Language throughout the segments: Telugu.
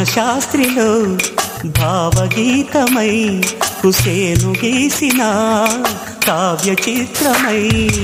శాస్త్రిలో భావగీతమై హుసేను గీసిన కావ్య చిత్రమై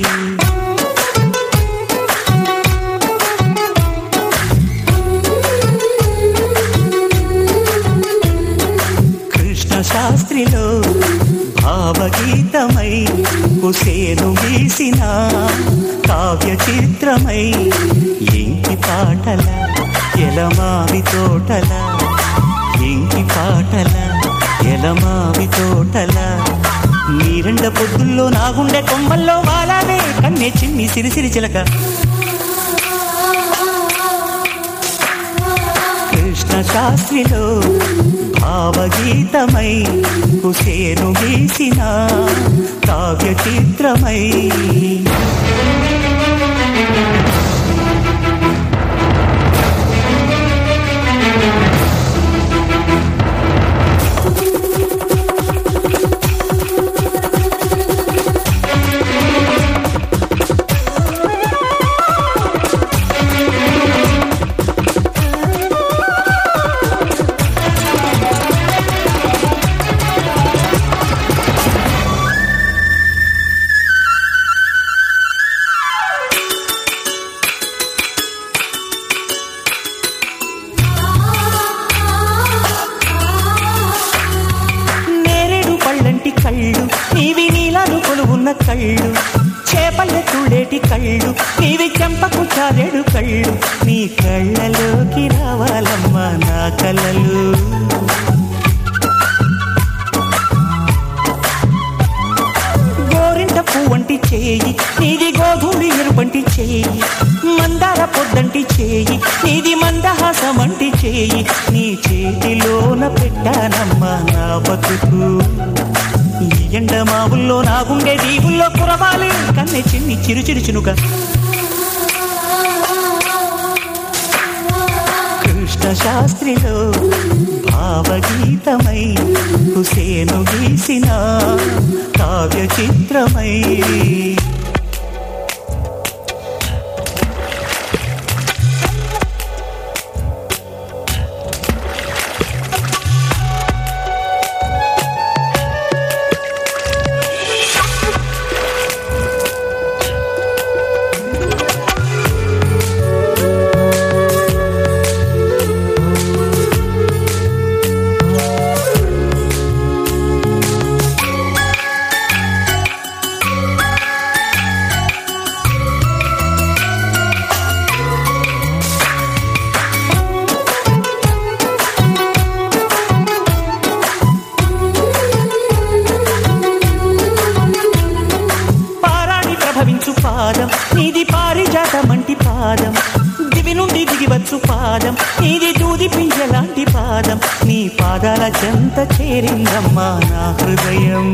కృష్ణ శాస్త్రిలో భావగీతమై హుసేను గీసిన కావ్య చిత్రమై ఇంటి పాటల ఎలమావి తోటల ఇంటి పాటల ఎలమావి తోటల నీరెండ పొద్దుల్లో నాగుండె కొమ్మల్లో వాలానే కన్నె చిన్ని సిరిసిరి చిలక కృష్ణ శాస్త్రిలో భావగీతమై హుసేను గీసిన కావ్య చిత్రమై నేరేడు పళ్ళంటి కళ్ళు నీవి నీలాను కొలువున్న కళ్ళు చేపల తుడేటి కళ్ళు నీవి చెంపకు చారేడు కళ్ళు నీ కళ్ళలోకి రావాలమ్మా నా కలలు గోరింట పువ్వంటి చేయి నీది గోధుడి ఎరుపంటి చేయి మందార పొద్దంటి చేయి నీది మందహాసమంటి చేయి నీ చేతిలోన పెట్టానమ్మా నా బతుకు ఈ ఎండ మావుల్లో నాగుండే దీవుల్లో కురవాలి కన్నె చిన్ని చిరు చిరు చినుక కృష్ణ శాస్త్రిలో భావగీతమై హుసేను గీసిన కావ్య చిత్రమై పారాడి ప్రభవించు పాదం నీది పారిజాతమంటి పాదం దివి నుండి దిగివచ్చు పాదం నీది దూది పింజలాంటి పాదం నీ పాదాల చెంత చేరిందమ్మా నా హృదయం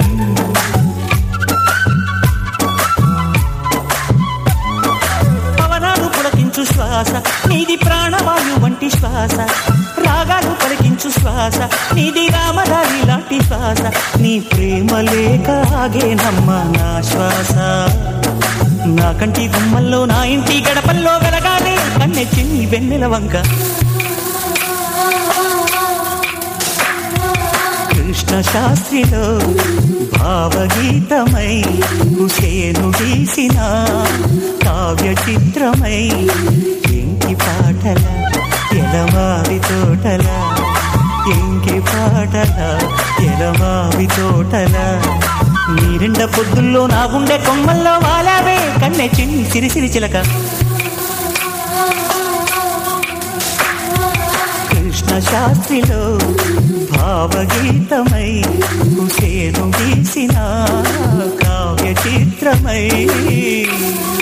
పవనాలు పులకించు శ్వాస నీది ప్రాణవాయు వంటి శ్వాస రాగాలు పలికించు శ్వాస నీది రామరావి లాంటి శ్వాస నీ ప్రేమ లేక ఆగేనమ్మా నా శ్వాస నా కంటి గుమ్మల్లో నా ఇంటి గడపల్లో వెలగాలి కన్నె చిన్ని వెన్నెల వంక కృష్ణ శాస్త్రిలో భావగీతమై హుసేను గీసిన కావ్య చిత్రమై ఇంటి పాటల ఎలమావి తోటల ఇంకి పాటల ఎలమావి తోటల నీరెండ పొద్దుల్లో నాగుండే కొమ్మల్లో వాలావే కన్నె చిన్ని సిరిసిరి చిలక కృష్ణ శాస్త్రిలో భావగీతమై హుసేను గీసిన కావ్య చిత్రమై